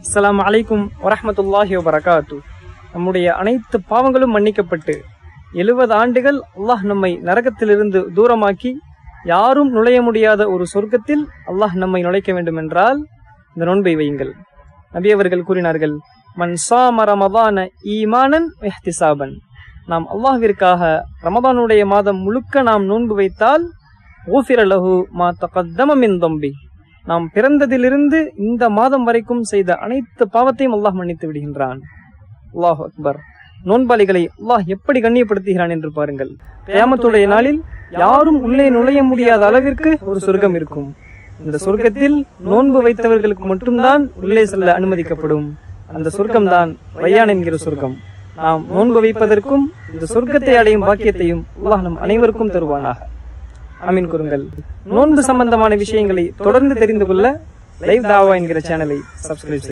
அஸ்ஸலாமு அலைக்கும் வரஹ்மத்துல்லாஹி வபரகாத்து நம்முடைய அனைத்து பாவங்களும் மன்னிக்கப்பட்டு எழுபது ஆண்டுகள் அல்லாஹ் நம்மை நரகத்திலிருந்து தூரமாக்கி யாரும் நுழைய முடியாத ஒரு சொர்க்கத்தில் அல்லாஹ் நம்மை நுழைக்க வேண்டும் என்றால் இந்த நோன்பை வையுங்கள் நபி அவர்கள் கூறினார்கள் மன் சாம ரமதான ஈமானன் இஹ்திசாபன் நாம் அல்லாஹ்விற்காக ரமதானுடைய மாதம் முழுக்க நாம் நோன்பு வைத்தால் ஓஃபிர லஹு மா தகத்தம மின் தம்பி நாம் பிறந்ததிலிருந்து இந்த மாதம் வரைக்கும் செய்த அனைத்து பாவத்தையும் அல்லாஹ் மன்னித்து விடுகின்றான் அல்லாஹ் அக்பர் நோன்பாளிகளை அல்லாஹ் எப்படி கண்ணியப்படுத்துகிறான் என்று பாருங்கள் கியாமத்துடைய நாளில் யாரும் உள்ளே நுழைய முடியாத அளவிற்கு ஒரு சொர்க்கம் இருக்கும் இந்த சொர்க்கத்தில் நோன்பு வைத்தவர்களுக்கு மட்டும்தான் உள்ளே செல்ல அனுமதிக்கப்படும் அந்த சொர்க்கம்தான் ரையான் என்கிற சொர்க்கம் நாம் நோன்பு வைப்பதற்கும் இந்த சொர்க்கத்தை அடையும் பாக்கியத்தையும் அல்லாஹ் நம் அனைவருக்கும் தருவானாக அமீன் கூறுங்கள் நோன்பு சம்பந்தமான விஷயங்களை தொடர்ந்து தெரிந்து கொள்ள லைவ் தாவா என்கிற சேனலை சப்ஸ்கிரைப்